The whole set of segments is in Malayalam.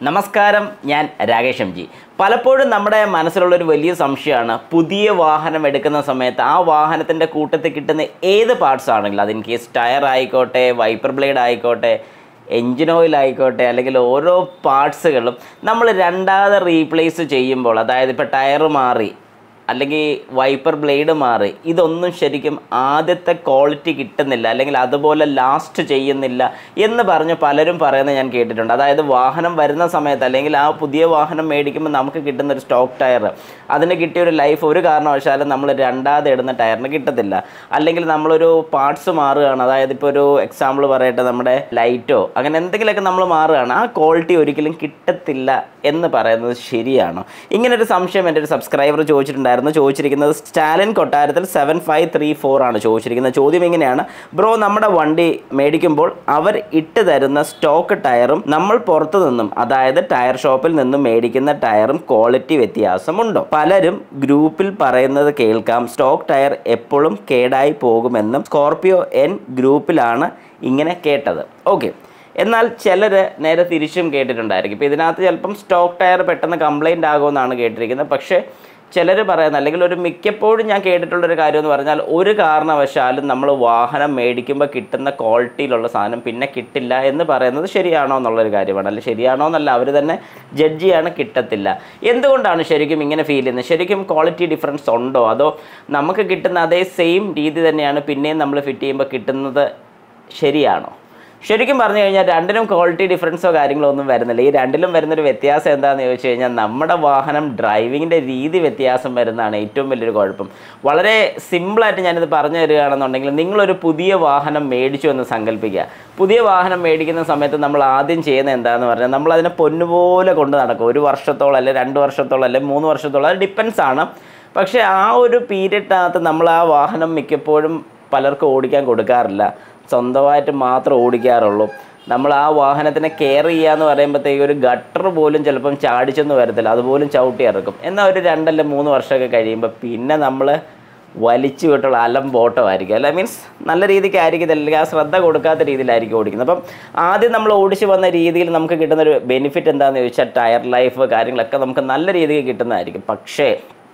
നമസ്കാരം ഞാൻ രാകേഷ് എം ജി പലപ്പോഴും നമ്മുടെ മനസ്സിലുള്ളൊരു വലിയ സംശയമാണ് പുതിയ വാഹനം എടുക്കുന്ന സമയത്ത് ആ വാഹനത്തിൻ്റെ കൂട്ടത്തിൽ കിട്ടുന്ന ഏത് പാർട്സ് ആണെങ്കിലും അത് ഇൻ കേസ് ടയർ ആയിക്കോട്ടെ വൈപ്പർ ബ്ലേഡ് ആയിക്കോട്ടെ എൻജിൻ ഓയിൽ ആയിക്കോട്ടെ അല്ലെങ്കിൽ ഓരോ പാർട്സുകളും നമ്മൾ രണ്ടാമത് റീപ്ലേസ് ചെയ്യുമ്പോൾ അതായത് ഇപ്പോൾ ടയർ മാറി അല്ലെങ്കിൽ വൈപ്പർ ബ്ലേഡ് മാറി ഇതൊന്നും ശരിക്കും ആദ്യത്തെ ക്വാളിറ്റി കിട്ടുന്നില്ല അല്ലെങ്കിൽ അതുപോലെ ലാസ്റ്റ് ചെയ്യുന്നില്ല എന്ന് പറഞ്ഞ് പലരും പറയുന്നത് ഞാൻ കേട്ടിട്ടുണ്ട് അതായത് വാഹനം വരുന്ന സമയത്ത് അല്ലെങ്കിൽ ആ പുതിയ വാഹനം മേടിക്കുമ്പോൾ നമുക്ക് കിട്ടുന്ന ഒരു സ്റ്റോക്ക് ടയർ അതിന് കിട്ടിയ ഒരു ലൈഫ് ഒരു കാരണവശാലും നമ്മൾ രണ്ടാമത് ഇടുന്ന ടയറിന് കിട്ടത്തില്ല അല്ലെങ്കിൽ നമ്മളൊരു പാർട്സ് മാറുകയാണ് അതായത് ഇപ്പോൾ ഒരു എക്സാമ്പിൾ പറയട്ടെ നമ്മുടെ ലൈറ്റോ അങ്ങനെ എന്തെങ്കിലുമൊക്കെ നമ്മൾ മാറുകയാണ് ആ ക്വാളിറ്റി ഒരിക്കലും കിട്ടത്തില്ല എന്ന് പറയുന്നത് ശരിയാണോ ഇങ്ങനെ ഒരു സംശയം എൻ്റെ ഒരു സബ്സ്ക്രൈബർ ചോദിച്ചിട്ടുണ്ടായിരുന്നു ചോദിച്ചിരിക്കുന്നത് സ്റ്റാലിൻ കൊട്ടാരത്തിൽ സെവൻ ഫൈവ് ത്രീ ഫോർ ആണ് ചോദിച്ചിരിക്കുന്നത് ചോദ്യം ഇങ്ങനെയാണ് ബ്രോ നമ്മുടെ വണ്ടി മേടിക്കുമ്പോൾ അവർ ഇട്ട് തരുന്ന സ്റ്റോക്ക് ടയറും നമ്മൾ പുറത്തു നിന്നും അതായത് ടയർ ഷോപ്പിൽ നിന്നും മേടിക്കുന്ന ടയറും ക്വാളിറ്റി വ്യത്യാസമുണ്ടോ പലരും ഗ്രൂപ്പിൽ പറയുന്നത് കേൾക്കാം സ്റ്റോക്ക് ടയർ എപ്പോഴും കേടായി പോകുമെന്നും സ്കോർപിയോ എൻ ഗ്രൂപ്പിലാണ് ഇങ്ങനെ കേട്ടത് ഓക്കെ എന്നാൽ ചിലർ നേരെ തിരിച്ചും കേട്ടിട്ടുണ്ടായിരിക്കും ഇപ്പോൾ ഇതിനകത്ത് ചിലപ്പം സ്റ്റോക്ക് ടയർ പെട്ടെന്ന് കംപ്ലൈൻ്റ് ആകുമെന്നാണ് കേട്ടിരിക്കുന്നത് പക്ഷേ ചിലർ പറയുന്നത് അല്ലെങ്കിൽ ഒരു മിക്കപ്പോഴും ഞാൻ കേട്ടിട്ടുള്ളൊരു കാര്യം എന്ന് പറഞ്ഞാൽ ഒരു കാരണവശാലും നമ്മൾ വാഹനം മേടിക്കുമ്പോൾ കിട്ടുന്ന ക്വാളിറ്റിയിലുള്ള സാധനം പിന്നെ കിട്ടില്ല എന്ന് പറയുന്നത് ശരിയാണോ എന്നുള്ളൊരു കാര്യമാണ് അല്ല ശരിയാണോ എന്നല്ല അവർ തന്നെ ജഡ്ജ് ചെയ്യാണ് കിട്ടത്തില്ല എന്തുകൊണ്ടാണ് ശരിക്കും ഇങ്ങനെ ഫീൽ ചെയ്യുന്നത് ശരിക്കും ക്വാളിറ്റി ഡിഫറൻസ് ഉണ്ടോ അതോ നമുക്ക് കിട്ടുന്ന അതേ സെയിം രീതി തന്നെയാണ് പിന്നെയും നമ്മൾ ഫിറ്റ് ചെയ്യുമ്പോൾ കിട്ടുന്നത് ശരിയാണോ ശരിക്കും പറഞ്ഞു കഴിഞ്ഞാൽ രണ്ടിനും ക്വാളിറ്റി ഡിഫറൻസോ കാര്യങ്ങളോ ഒന്നും വരുന്നില്ല ഈ രണ്ടിലും വരുന്നൊരു വ്യത്യാസം എന്താണെന്ന് ചോദിച്ചു കഴിഞ്ഞാൽ നമ്മുടെ വാഹനം ഡ്രൈവിങ്ങിൻ്റെ രീതി വ്യത്യാസം വരുന്നതാണ് ഏറ്റവും വലിയൊരു കുഴപ്പം വളരെ സിമ്പിളായിട്ട് ഞാനിത് പറഞ്ഞു തരികയാണെന്നുണ്ടെങ്കിൽ നിങ്ങളൊരു പുതിയ വാഹനം മേടിച്ചു എന്ന് സങ്കല്പിക്കുക പുതിയ വാഹനം മേടിക്കുന്ന സമയത്ത് നമ്മൾ ആദ്യം ചെയ്യുന്ന എന്താണെന്ന് പറഞ്ഞാൽ നമ്മൾ അതിനെ പൊന്നുപോലെ കൊണ്ട് നടക്കും ഒരു വർഷത്തോളം അല്ലെ രണ്ട് വർഷത്തോളം അല്ലെ മൂന്ന് വർഷത്തോളം അത് ഡിപ്പെൻസ് ആണ് പക്ഷേ ആ ഒരു പീരീഡിനകത്ത് നമ്മൾ ആ വാഹനം മിക്കപ്പോഴും പലർക്കും ഓടിക്കാൻ കൊടുക്കാറില്ല സ്വന്തമായിട്ട് മാത്രം ഓടിക്കാറുള്ളൂ നമ്മൾ ആ വാഹനത്തിനെ കെയർ ചെയ്യുക എന്ന് പറയുമ്പോഴത്തേക്ക് ഒരു ഗട്ടർ പോലും ചിലപ്പം ചാടിച്ചൊന്നും വരത്തില്ല അതുപോലും ചവിട്ടി ഇറക്കും എന്നാൽ ഒരു രണ്ടല്ല മൂന്ന് വർഷമൊക്കെ കഴിയുമ്പോൾ പിന്നെ നമ്മൾ വലിച്ചു വിട്ടുള്ള അലം ബോട്ടമായിരിക്കും അല്ല മീൻസ് നല്ല രീതിക്ക് ആയിരിക്കും അല്ലെങ്കിൽ ആ ശ്രദ്ധ കൊടുക്കാത്ത രീതിയിലായിരിക്കും ഓടിക്കുന്നത് അപ്പം ആദ്യം നമ്മൾ ഓടിച്ച് വന്ന രീതിയിൽ നമുക്ക് കിട്ടുന്ന ഒരു ബെനിഫിറ്റ് എന്താണെന്ന് ചോദിച്ചാൽ ടയർ ലൈഫ് കാര്യങ്ങളൊക്കെ നമുക്ക് നല്ല രീതിക്ക് കിട്ടുന്നതായിരിക്കും പക്ഷേ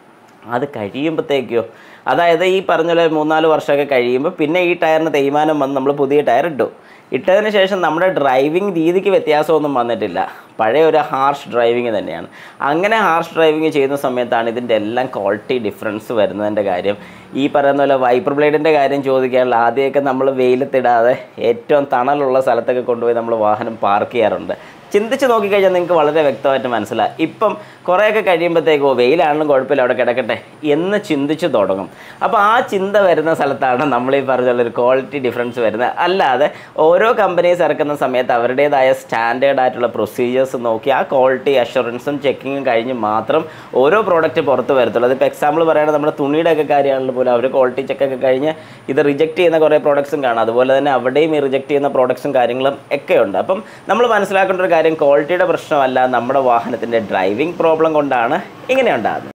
അത് കഴിയുമ്പോഴത്തേക്കോ അതായത് ഈ പറഞ്ഞ പോലെ മൂന്നാല് വർഷമൊക്കെ കഴിയുമ്പോൾ പിന്നെ ഈ ടയറിന് തേയ്മാനം വന്ന് നമ്മൾ പുതിയ ടയർ ഇട്ടു ഇട്ടതിന് ശേഷം നമ്മുടെ ഡ്രൈവിംഗ് രീതിക്ക് വ്യത്യാസമൊന്നും വന്നിട്ടില്ല പഴയ ഒരു ഹാർഷ് ഡ്രൈവിങ് തന്നെയാണ് അങ്ങനെ ഹാർഷ് ഡ്രൈവിങ് ചെയ്യുന്ന സമയത്താണ് ഇതിൻ്റെ എല്ലാം ക്വാളിറ്റി ഡിഫറൻസ് വരുന്നതിൻ്റെ കാര്യം ഈ പറയുന്ന പോലെ വൈപ്പർ ബ്ലേഡിൻ്റെ കാര്യം ചോദിക്കാനുള്ള ആദ്യമൊക്കെ നമ്മൾ വെയിലത്തിടാതെ ഏറ്റവും തണലുള്ള സ്ഥലത്തൊക്കെ കൊണ്ടുപോയി നമ്മൾ വാഹനം പാർക്ക് ചെയ്യാറുണ്ട് ചിന്തിച്ച് നോക്കിക്കഴിഞ്ഞാൽ നിങ്ങൾക്ക് വളരെ വ്യക്തമായിട്ട് മനസ്സിലായി ഇപ്പം കുറേയൊക്കെ കഴിയുമ്പോഴത്തേക്കോ വെയിലാണെങ്കിലും കുഴപ്പമില്ല അവിടെ കിടക്കട്ടെ എന്ന് ചിന്തിച്ച് തുടങ്ങും അപ്പോൾ ആ ചിന്ത വരുന്ന സ്ഥലത്താണ് നമ്മൾ ഈ പറഞ്ഞുള്ളൊരു ക്വാളിറ്റി ഡിഫറൻസ് വരുന്നത് അല്ലാതെ ഓരോ കമ്പനീസ് ഇറക്കുന്ന സമയത്ത് അവരുടേതായ സ്റ്റാൻഡേർഡ് ആയിട്ടുള്ള പ്രൊസീജിയേഴ്സ് നോക്കി ആ ക്വാളിറ്റി അഷുറൻസും ചെക്കിങ്ങും കഴിഞ്ഞ് മാത്രം ഓരോ പ്രോഡക്റ്റ് പുറത്ത് വരത്തുള്ളൂ അതിപ്പോൾ എക്സാമ്പിൾ പറയുകയാണെങ്കിൽ നമ്മുടെ തുണിയുടെ ഒക്കെ കാര്യമാണെങ്കിൽ പോലും അവർ ക്വാളിറ്റി ചെക്കൊക്കെ കഴിഞ്ഞ് ഇത് റിജക്റ്റ് ചെയ്യുന്ന കുറേ പ്രോഡക്ട്സും കാണാം അതുപോലെ തന്നെ അവിടെയും ഈ റിജക്റ്റ് ചെയ്യുന്ന പ്രോഡക്ട്സും കാര്യങ്ങളും ഒക്കെ ഉണ്ട് അപ്പം നമ്മൾ മനസ്സിലാക്കേണ്ട ഒരു കാര്യം ക്വാളിറ്റിയുടെ പ്രശ്നമല്ല നമ്മുടെ വാഹനത്തിൻ്റെ ഡ്രൈവിംഗ് പ്രോബ്ലം കൊണ്ടാണ് ഇങ്ങനെ ഉണ്ടാകുന്നത്